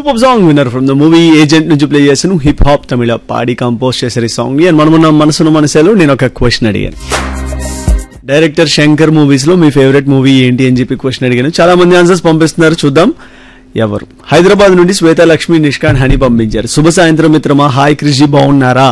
super song winner from the movie agent నుంచి play చేసాను hip hop Tamizha పాడి compose చేశారు ఈ సాంగ్ అండ్ మనమున్న మనసును మనసులో నేను ఒక క్వశ్చన్ అడిగాను డైరెక్టర్ శంకర్ మూవీస్ లో మీ ఫేవరెట్ మూవీ ఏంటి అని చెప్పి క్వశ్చన్ అడిగాను చాలా మంది ఆన్సర్స్ పంపిస్తున్నారు చూద్దాం ఎవరు హైదరాబాద్ నుండి శ్వేత లక్ష్మి నిష్కాన్ హని పంపించారు శుభ సాయంత్రం మిత్రమా హాయ్ కృషి బాగున్నారా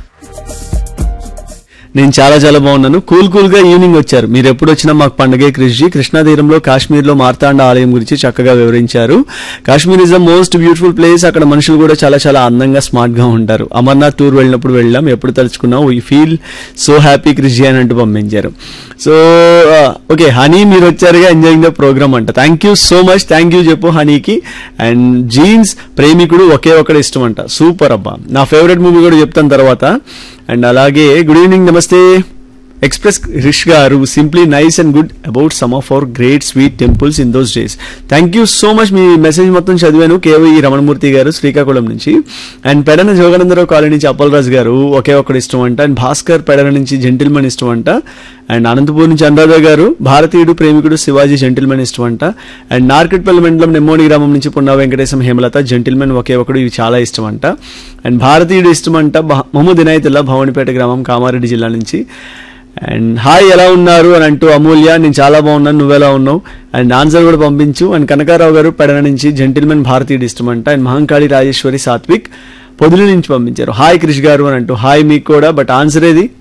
నేను చాలా చాలా బాగున్నాను కూల్ కూల్ గా ఈవినింగ్ వచ్చారు మీరు ఎప్పుడు వచ్చినా మాకు పండగే కృషి కృష్ణా తీరంలో కాశ్మీర్ లో మార్తాండ ఆలయం గురించి చక్కగా వివరించారు Kashmir is the most beautiful place అక్కడ మనుషులు కూడా చాలా చాలా అందంగా స్మార్ట్ గా ఉంటారు అమర్నాథ్ టూర్ వెళ్ళినప్పుడు వెళ్ళాం ఎప్పుడు తలుచుకున్నాం we feel so happy Krishi అని అంటూ పంపించారు సో ఓకే హనీ మీరు వచ్చారుగా ఎంజాయింగ్ ద ప్రోగ్రామ్ అంట thank you so much thank you చెప్పు హనీకి అండ్ జీన్స్ ప్రేమికుడు ఒకే ఒకటి ఇష్టం అంట సూపర్ అబ్బా నా ఫేవరెట్ మూవీ కూడా చెప్తాను తర్వాత అండ్ అలాగే గుడ్ ఈవినింగ్ నమస్తే ఎక్స్ప్రెస్ రిష్ గారు simply nice and good about some of our great sweet temples in those days thank you so much మీ మెసేజ్ మొత్తం చదివాను కేవీ రమణమూర్తి గారు శ్రీకాకుళం నుంచి అండ్ పెడన జోగనందరావు కాలనీ నుంచి అప్పలరాజు గారు ఒకే ఒక్కడు ఇష్టం అంట అండ్ భాస్కర్ పెడన నుంచి జెంటిల్మన్ ఇష్టం అంట అండ్ అనంతపూర్ నుంచి అనురాధ గారు భారతీయుడు ప్రేమికుడు శివాజీ జెంటిల్మెన్ ఇష్టం అంట అండ్ నార్కెట్పల్లి మండలం నెమ్మోని గ్రామం నుంచి పున్నా వెంకటేశం హేమలత జెంటిల్మెన్ ఒకే ఒకడు ఇవి చాలా ఇష్టం అంట అండ్ భారతీయుడు ఇష్టం అంట బహ- మహమ్మద్ ఇనాయతుల్లా భవానిపేట గ్రామం కామారెడ్డి జిల్లా నుంచి అండ్ హాయ్ ఎలా ఉన్నారు అని అంటూ అమూల్య నేను చాలా బాగున్నాను నువ్వెలా ఉన్నావు అండ్ ఆన్సర్ కూడా పంపించు అండ్ కనకారావు గారు పెడన నుంచి జెంటిల్మెన్ భారతీయుడు ఇష్టం అంట అండ్ మహంకాళి రాజేశ్వరి సాత్విక్ పొదులు నుంచి పంపించారు హాయ్ క్రిష్ గారు అని అంటూ హాయ్ మీకు కూడా బట్ ఆన్సర్ ఏది